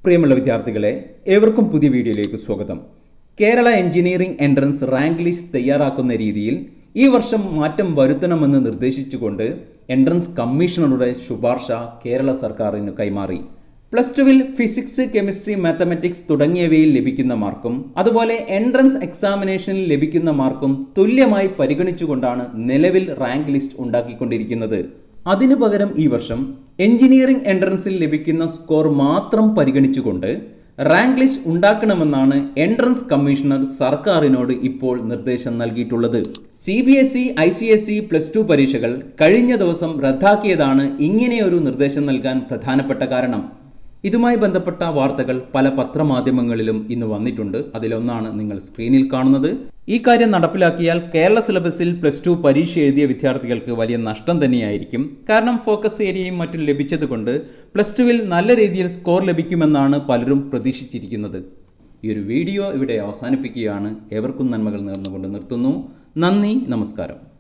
പ്രിയമുള്ള വിദ്യാർത്ഥികളെ ഏവർക്കും പുതിയ വീഡിയോയിലേക്ക് സ്വാഗതം Kerala engineering entrance rank list തയ്യാറാക്കുന്ന രീതിയിൽ ഈ വർഷം മാറ്റം വരുത്തണമെന്ന് നിർദ്ദേശിച്ചുകൊണ്ട് എൻട്രൻസ് കമ്മീഷണറുടെ ശുപാർശ കേരള സർക്കാരിന് കൈമാറി പ്ലസ് ടുവിൽ ഫിസിക്സ് കെമിസ്ട്രി മാത്തമാറ്റിക്സ് തുടങ്ങിയവയിൽ ലഭിക്കുന്ന മാർക്കും അതുപോലെ എൻട്രൻസ് എക്സാമിനേഷനിൽ ലഭിക്കുന്ന മാർക്കും തുല്യമായി പരിഗണിച്ചുകൊണ്ടാണ് നിലവിൽ റാങ്ക് ലിസ്റ്റ് ഉണ്ടാക്കിക്കൊണ്ടിരിക്കുന്നത് അതിനു പകരം ഈ വർഷം എഞ്ചിനീയറിംഗ് എൻട്രൻസിൽ ലഭിക്കുന്ന സ്കോർ മാത്രം പരിഗണിച്ചുകൊണ്ട് റാങ്ക് ലിസ്റ്റ് ഉണ്ടാക്കണമെന്നാണ് എൻട്രൻസ് കമ്മീഷണർ സർക്കാരിനോട് ഇപ്പോൾ നിർദ്ദേശം നൽകിയിട്ടുള്ളത് C B S E I C S E plus two പരീക്ഷകൾ കഴിഞ്ഞ ദിവസം റദ്ദാക്കിയതാണ് ഇങ്ങനെയൊരു നിർദ്ദേശം നൽകാൻ പ്രധാനപ്പെട്ട കാരണം ഇതുമായി ബന്ധപ്പെട്ട വാർത്തകൾ പല പത്രമാധ്യമങ്ങളിലും ഇന്ന് വന്നിട്ടുണ്ട് അതിലൊന്നാണ് നിങ്ങൾ സ്ക്രീനിൽ കാണുന്നത് ഈ കാര്യം നടപ്പിലാക്കിയാൽ കേരള സിലബസിൽ പ്ലസ് ടു പരീക്ഷ എഴുതിയ വിദ്യാർത്ഥികൾക്ക് വലിയ നഷ്ടം തന്നെയായിരിക്കും കാരണം ഫോക്കസ് ഏരിയയും മറ്റും ലഭിച്ചതുകൊണ്ട് പ്ലസ് ടുവിൽ നല്ല രീതിയിൽ സ്കോർ ലഭിക്കുമെന്നാണ് പലരും പ്രതീക്ഷിച്ചിരിക്കുന്നത് ഈ ഒരു വീഡിയോ ഇവിടെ അവസാനിപ്പിക്കുകയാണ് ഏവർക്കും നന്മകൾ നേർന്നുകൊണ്ട് നിർത്തുന്നു നന്ദി നമസ്കാരം